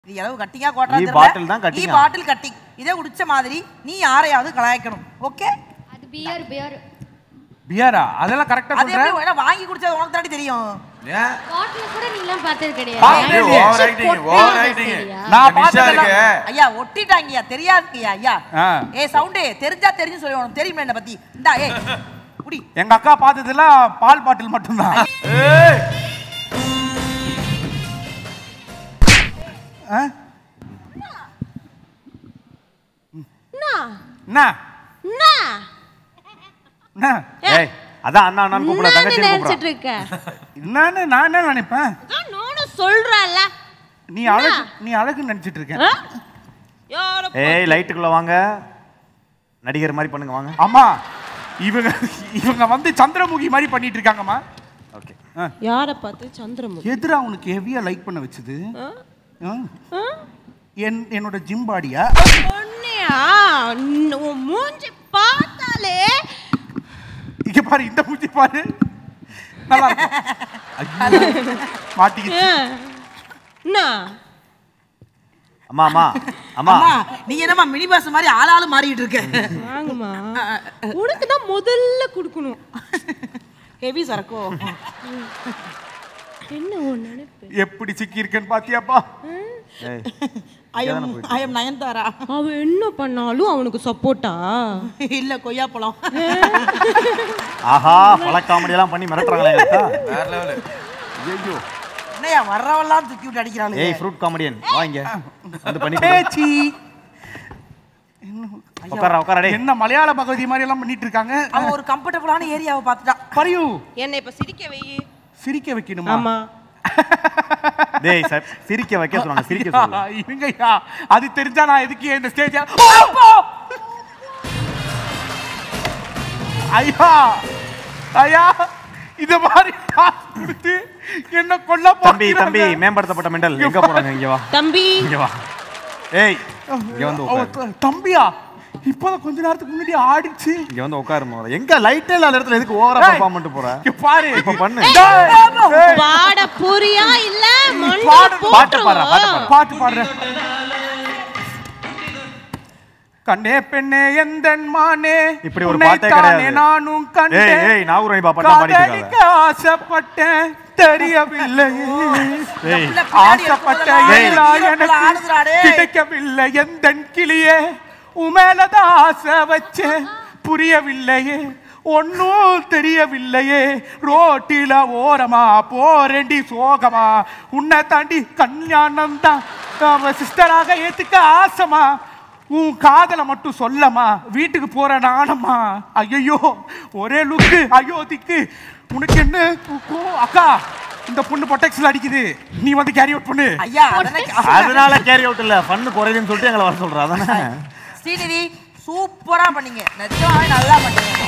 இது அளவு கட்டிங்கா கோட்டா ஈ தெரியல. bottle தான் ஈ cutting-ஆ? பாட்டில் கட்டிங் இதே குடிச்ச மாதிரி நீ யாரையாவது கலாய்க்கணும் ஓகே அது பியர் பியர் பியரா அதெல்லாம் கரெக்டா அது சொல்ற எப்படி வேணா வாங்கி குடிச்சது உனக்கு தாண்டி தெரியும் ஏன் பாட்டில் கூட நீலாம் பார்த்தது பார்த்ததே கிடையாது இல்லையே. ஓவர் ஆக்டிங் ஓவர் ஆக்டிங் நான் நிஷா பார்த்ததெல்லாம் இருக்கு ஐயா ஒட்டிட்டாங்கய்யா தெரியாதுங்கய்யா ஐயா ஆ. ஏ சவுண்டே தெரிஞ்சா தெரிஞ்சு சொல்லி உனக்கு தெரியுமா என்ன பத்தி இந்தா ஏ குடி எங்க அக்கா பார்த்ததெல்லாம் பால் பாட்டில் மட்டும்தான் ஏய் ஆ? என்ன என்ன ஏய் அதான் அண்ணா அண்ணான்னு கூப்பிட தங்கச்சி நினைச்சிட்டு கூப்பிடுறா இருக்க என்னன்னு நான் என்ன நினைப்பேன் அதான் நானும் சொல்றேன்ல நீ அழகு நீ அழகுன்னு நினைச்சிட்டு இருக்க ஆ? யார ஏய் லைட்டுக்குள்ள வாங்க நடிகர் மாதிரி பண்ணுங்க வாங்க அம்மா இவங்க இவங்க வந்து சந்திரமுகி மாதிரி பண்ணிட்டு இருக்காங்கம்மா ஓகே யார பார்த்து சந்திரமுகி எதிரா உனக்கு ஹெவியா லைக் பண்ண வச்சது ஆ? ஆ? ஆ? என் என்னோட ஜிம் பாடியா பொண்ணையா உன் மூஞ்சி பார்த்தாலே இங்க பாரு இந்த மூஞ்சி பாரு நல்லா இருக்கும் ஐயோ, மாட்டிக்கிச்சு ஆ. என்ன அம்மா அம்மா அம்மா அம்மா நீ என்னம்மா மினி பஸ் மாதிரி ஆளாளு மாறிட்டு இருக்க வாங்கம்மா உனக்கு தான் முதல்ல கொடுக்கணும் ஹெவி சரக்கோ என்ன உன் நினைப்பு எப்படி சிக்கி இருக்கேன்னு பாத்தியாப்பா ஏய் I am I am Nayanthara அவ என்ன பண்ணாலும் அவனுக்கு சப்போர்ட்டா இல்ல கொய்யா பழம் ஆஹா பல காமெடி எல்லாம் பண்ணி மிரட்டுறாங்களே எங்க அக்கா வேற லெவல் ஐயோ என்னையா வர்றவெல்லாம் தூக்கி விட்டு அடிக்கிறாளு ஏய் ஃப்ரூட் காமெடியன் வா இங்க வந்து பண்ணி கொடு. பேச்சி உட்கார உட்கார டேய் என்ன மலையாள பகவதி மாதிரி எல்லாம் பண்ணிட்டு இருக்காங்க அவன் ஒரு கம்ஃபர்டபுளான ஏரியாவை பார்த்துட்டான் பரியு என்னை இப்ப சிரிக்க வை சிரிக்க வைக்கணுமா ஆமா டேய் சார் சிரிக்க வைக்க சொன்னாங்க சிரிக்க சொல்லுங்க இவங்கய்யா அது தெரிஞ்சா நான் எதுக்கு இந்த ஸ்டேஜ் ஐயா ஐயா இத மாதிரி காசு கொடுத்து என்ன கொல்ல தம்பி போறாங்க. தம்பி மேம்படுத்தப்பட்ட மெண்டல் எங்க போறாங்க இங்க வா தம்பி இங்க வா ஏய் இங்க வந்து ஓ, உட்காரு த- தம்பியா இப்பதான் கொஞ்ச நேரத்துக்கு முன்னாடி ஆடிச்சு இங்க வந்து உட்காரு முதல்ல. எங்க லைட்டே இல்லாத இடத்துல எதுக்கு ஓவரா ஏய். பெர்ஃபார்ம் பண்ணிட்டு போற இங்க பாரு இப்ப பண்ணு டேய், டேய். பாட புரியா இல்ல மண்ட பாடு, பாட்டு பாடுறா, பாட்டு பாடுறா. பாட்டு பாடுறேன் கண்ணே பெண்ணே எந்தன் மானே இப்படி ஒரு உன்னை பாட்டே தானே கிடையாது. நானும் ஏய் கண்டேன் ஏய் நாகூர் பாட்டு பாடிட்டு காதலிக்க இருக்காத ஆசைப்பட்டேன் தெரியவில்லை ஏய் பிள்ளை பின்னாடி ஆசைப்பட்ட இருக்கும்போதெல்லாம் ஏய். எல்லாம் ஹீரோக்குள்ள எனக்கு ஆடுதுடாடே. கிடைக்கவில்லை எந்தன் கிளியே உமேலதான் ஆசை வச்சேன் புரியவில்லையே ஒன்னும் தெரியவில்லையே ரோட்டில ஓரமா போறேண்டி சோகமா உன்னை தாண்டி கல்யாணம் தான் சிஸ்டராக ஏத்துக்க ஆசைமா உன் காதலை மட்டும் சொல்லமா வீட்டுக்கு போற நானம்மா ஐயோ ஒரே லுக்கு ஐயோ திக்கு உனக்கு என்ன தூக்கம்? அக்கா இந்த பொண்ணு பொட்டெக்ஸ்ல அடிக்குது நீ வந்து கேரி அவுட் பண்ணு ஐயா அதெல்லாம் அதனால கேரி அவுட் இல்ல ஃபன் குறையுதுன்னு சொல்லிட்டு எங்களை வர சொல்றா அதானே ஸ்ரீநிதி சூப்பரா பண்ணீங்க நிஜமாவே நல்லா பண்ணீங்க